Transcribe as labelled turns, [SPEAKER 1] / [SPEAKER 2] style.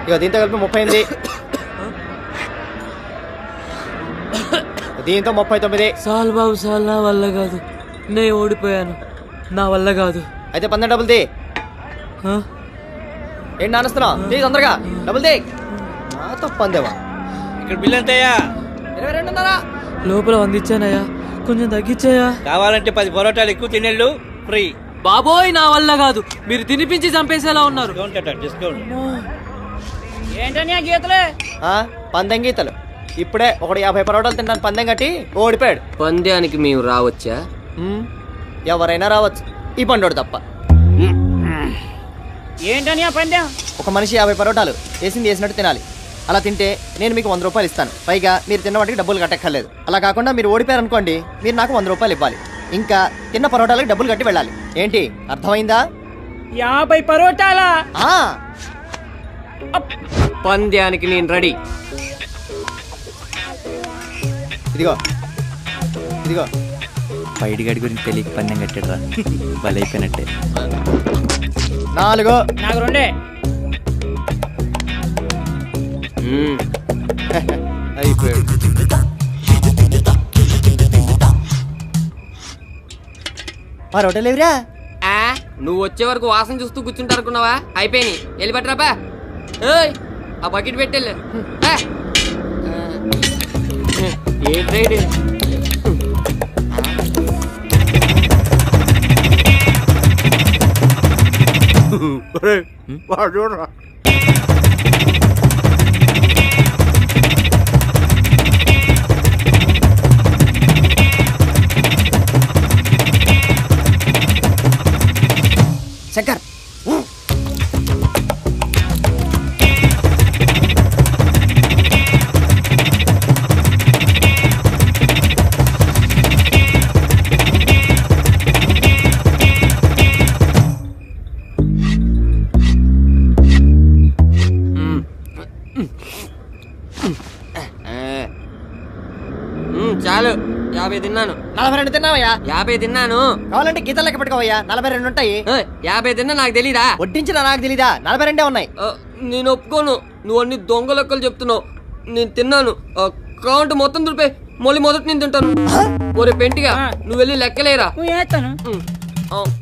[SPEAKER 1] ఇక దీంతో కలిపి ముప్పై ఎనిమిది దీంతో ముప్పై తొమ్మిది
[SPEAKER 2] సాల్ బాబు సాల్ నా వల్ల కాదు నేను ఓడిపోయాను నా వల్ల కాదు
[SPEAKER 1] అయితే పందెం డబుల్ ది
[SPEAKER 2] ఆ?
[SPEAKER 1] ఏంటి నానుస్తున్నావు తీ తొందరగా డబుల్ ది నాతో పందేవా
[SPEAKER 3] ఇక్కడ బిల్ ఎంతయ్యా
[SPEAKER 1] ఇరవై రెండున్నరా
[SPEAKER 2] లోపల వందిచ్చానయ్యా కొంచెం తగ్గించాయా
[SPEAKER 3] కావాలంటే పది పొరోటాలు ఎక్కువ తినేళ్ళు ఫ్రీ
[SPEAKER 2] బాబోయ్ నా వల్ల కాదు మీరు తినిపించి చంపేసేలా ఉన్నారు
[SPEAKER 3] డిస్కౌంట్ అట డిస్కౌంట్
[SPEAKER 4] ఏంటని గీతలే
[SPEAKER 1] ఆ, పందెం గీతలు ఇప్పుడే ఒకడు యాభై పరోటాలు తిన్నాను పందెం కట్టి ఓడిపోయాడు
[SPEAKER 5] పంద్యానికి మేము రావచ్చా
[SPEAKER 1] ఉమ్, ఎవరైనా రావచ్చు ఈ పండోడు తప్ప
[SPEAKER 4] ఏంటని ఆ పందెం
[SPEAKER 1] ఒక మనిషి యాభై పరోటాలు వేసింది వేసినట్టు తినాలి అలా తింటే నేను మీకు వంద రూపాయలు ఇస్తాను పైగా మీరు తిన్న వాటికి డబ్బులు కట్టక్కర్లేదు అలా కాకుండా మీరు ఓడిపోయారు అనుకోండి మీరు నాకు వంద రూపాయలు ఇవ్వాలి ఇంకా తిన్న పరోటాలకు డబ్బులు కట్టి వెళ్ళాలి ఏంటి అర్థమైందా
[SPEAKER 4] యాభై పరోటాలా
[SPEAKER 1] ఆ
[SPEAKER 5] పంద్యానికి నేను రెడీ
[SPEAKER 1] ఇదిగో ఇదిగో
[SPEAKER 6] పైడి గడి గురించి తెలియక పందెం కట్టాడు రా బలైపోయినట్టే
[SPEAKER 1] నాలుగు
[SPEAKER 4] నాకు రెండే
[SPEAKER 5] మ్మ్.
[SPEAKER 1] అయిపోయాడు పరోటా లేవురా
[SPEAKER 5] ఆ, నువ్వు వచ్చే వరకు వాసన చూస్తూ కూర్చుంటారు అనుకున్నావా అయిపోయినాయి వెళ్ళి పట్టరాపా ఏయ్ ఆ బకెట్ పెట్టెళ్ళు ఆ. ఏంట్రా ఇది?
[SPEAKER 1] శంకర్
[SPEAKER 5] ఆ. మ్మ్, చాలు యాభై తిన్నాను
[SPEAKER 1] నలభై రెండు తిన్నావయ్యా
[SPEAKER 5] యాభై తిన్నాను
[SPEAKER 1] కావాలంటే గీతలు లెక్క పెట్టుకోవయ్యా నలభై రెండు ఉంటాయి
[SPEAKER 5] ఏయ్, యాభై తిన్నా నాకు తెలీదా
[SPEAKER 1] వడ్డించిన నాకు తెలీదా నలభై రెండే ఉన్నాయి
[SPEAKER 5] ఆ, నేను ఒప్పుకోను నువ్వు అన్ని దొంగ లెక్కలు చెప్తున్నావు నేను తిన్నాను ఆ, కౌంట్ మొత్తం దులిపే మళ్ళీ మొదటి నేను తింటాను ఒరే పెంటిగా నువ్వు వెళ్ళి లెక్కలేరా
[SPEAKER 4] నువ్వు వేస్తాను
[SPEAKER 5] ఉమ్, ఆ,